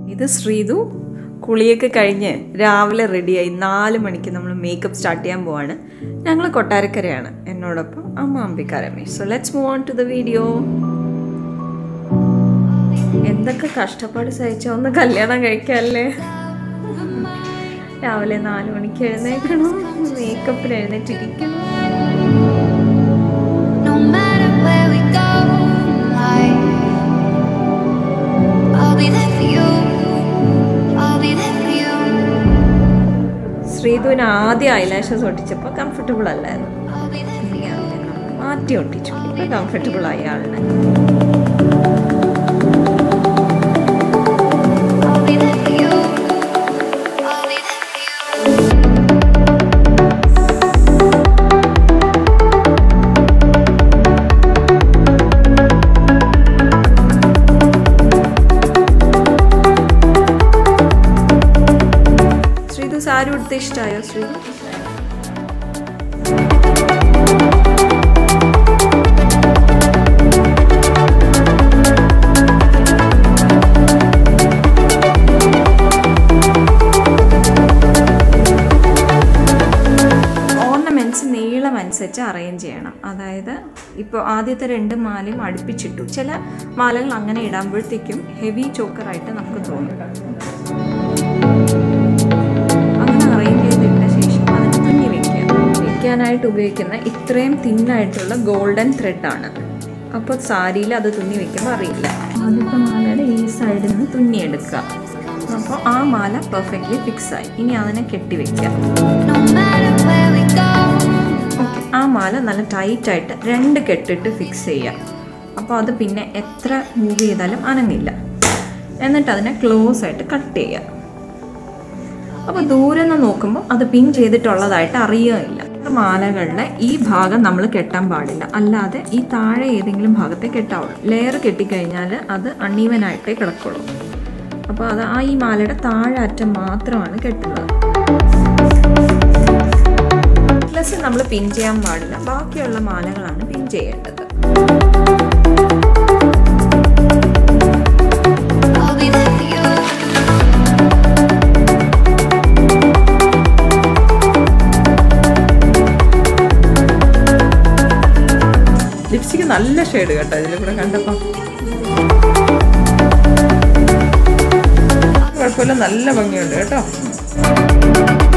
ഇത് ശ്രീതു കുളിയൊക്കെ കഴിഞ്ഞ് രാവിലെ റെഡിയായി നാല് മണിക്ക് നമ്മൾ മേക്കപ്പ് സ്റ്റാർട്ട് ചെയ്യാൻ പോവാണ് ഞങ്ങൾ കൊട്ടാരക്കരയാണ് എന്നോടൊപ്പം അമ്മ Ambika Ramesh so let's move on to the video എന്തൊക്കെ കഷ്ടപ്പാട് സഹിച്ചോ ഒന്ന് കല്യാണം കഴിക്കാല്ലേ രാവിലെ നാല് മണിക്ക് എഴുന്നേക്കണം മേക്കപ്പിന് എഴുന്നേറ്റിരിക്കണം No matter where we go, I, I'll be there for you. I'll be there for you. ശ്രീധുവിന് ആദ്യം ഐലാഷസ് ഒട്ടിച്ചപ്പോൾ കംഫർട്ടബിൾ അല്ലായിരുന്നു I'll be there for പിന്നെ ഞാൻ മാറ്റി ഒട്ടിച്ചു ഇപ്പം കംഫർട്ടബിൾ ആയി ആളിന് I'll be there for you. I'll be there for you. Sreedhu sari ഉടുത്ത ഇഷ്ടമായോ ശ്രീധു ഓർണമെൻറ്റ്സ് നീളം അനുസരിച്ച് അറേഞ്ച് ചെയ്യണം അതായത് ഇപ്പോൾ ആദ്യത്തെ രണ്ട് മാലയും അടുപ്പിച്ചിട്ടു ചില മാലകൾ അങ്ങനെ ഇടുമ്പോഴത്തേക്കും ഹെവി ചോക്കറായിട്ട് നമുക്ക് തോന്നും അങ്ങനെ അറേഞ്ച് ചെയ്തിട്ട ശേഷം അതിന് തുന്നി വെക്കുക വെക്കാനായിട്ട് ഉപയോഗിക്കുന്ന ഇത്രയും തിന്നായിട്ടുള്ള ഗോൾഡൻ ത്രെഡാണ് അപ്പോൾ സാരിയിൽ അത് തുന്നി വെക്കുമ്പോൾ അറിയില്ല ആദ്യത്തെ മാലയുടെ ഈ സൈഡിൽ നിന്ന് തുന്നിയെടുക്കുക അപ്പോൾ ആ മാല പെർഫെക്റ്റ്ലി ഫിക്സ് ആയി ഇനി അതിനെ കെട്ടിവെക്കുക No matter where we go, okay ആ മാല നല്ല ടൈറ്റായിട്ട് രണ്ട് കെട്ടിട്ട് ഫിക്സ് ചെയ്യുക അപ്പോൾ അത് പിന്നെ എത്ര മൂവ് ചെയ്താലും അനങ്ങില്ല എന്നിട്ട് അതിനെ ക്ലോസ് ആയിട്ട് കട്ട് ചെയ്യുക അപ്പോൾ ദൂരെ നിന്ന് നോക്കുമ്പോൾ അത് പിൻ ചെയ്തിട്ടുള്ളതായിട്ട് അറിയുകയില്ല മാലകളുടെ ഈ ഭാഗം നമ്മൾ കെട്ടാൻ പാടില്ല അല്ലാതെ ഈ താഴെ ഏതെങ്കിലും ഭാഗത്തെ കെട്ടാവുള്ളൂ ലെയർ കെട്ടിക്കഴിഞ്ഞാൽ അത് അണ്ണീവനായിട്ടേ കിടക്കുള്ളൂ അപ്പോൾ അത് ആ ഈ മാലയുടെ താഴെ അറ്റം മാത്രമാണ് കെട്ടുന്നത് നെക്ലസ് നമ്മൾ പിൻ ചെയ്യാൻ പാടില്ല ബാക്കിയുള്ള മാലകളാണ് പിൻ ചെയ്യേണ്ടത് I'll be there for you. Lipstick നല്ല ഷെയ്ഡ് കേട്ടോ ഇതിൽ കൂടെ കണ്ടപ്പോൾ കുഴപ്പമില്ല നല്ല ഭംഗിയുണ്ട് കേട്ടോ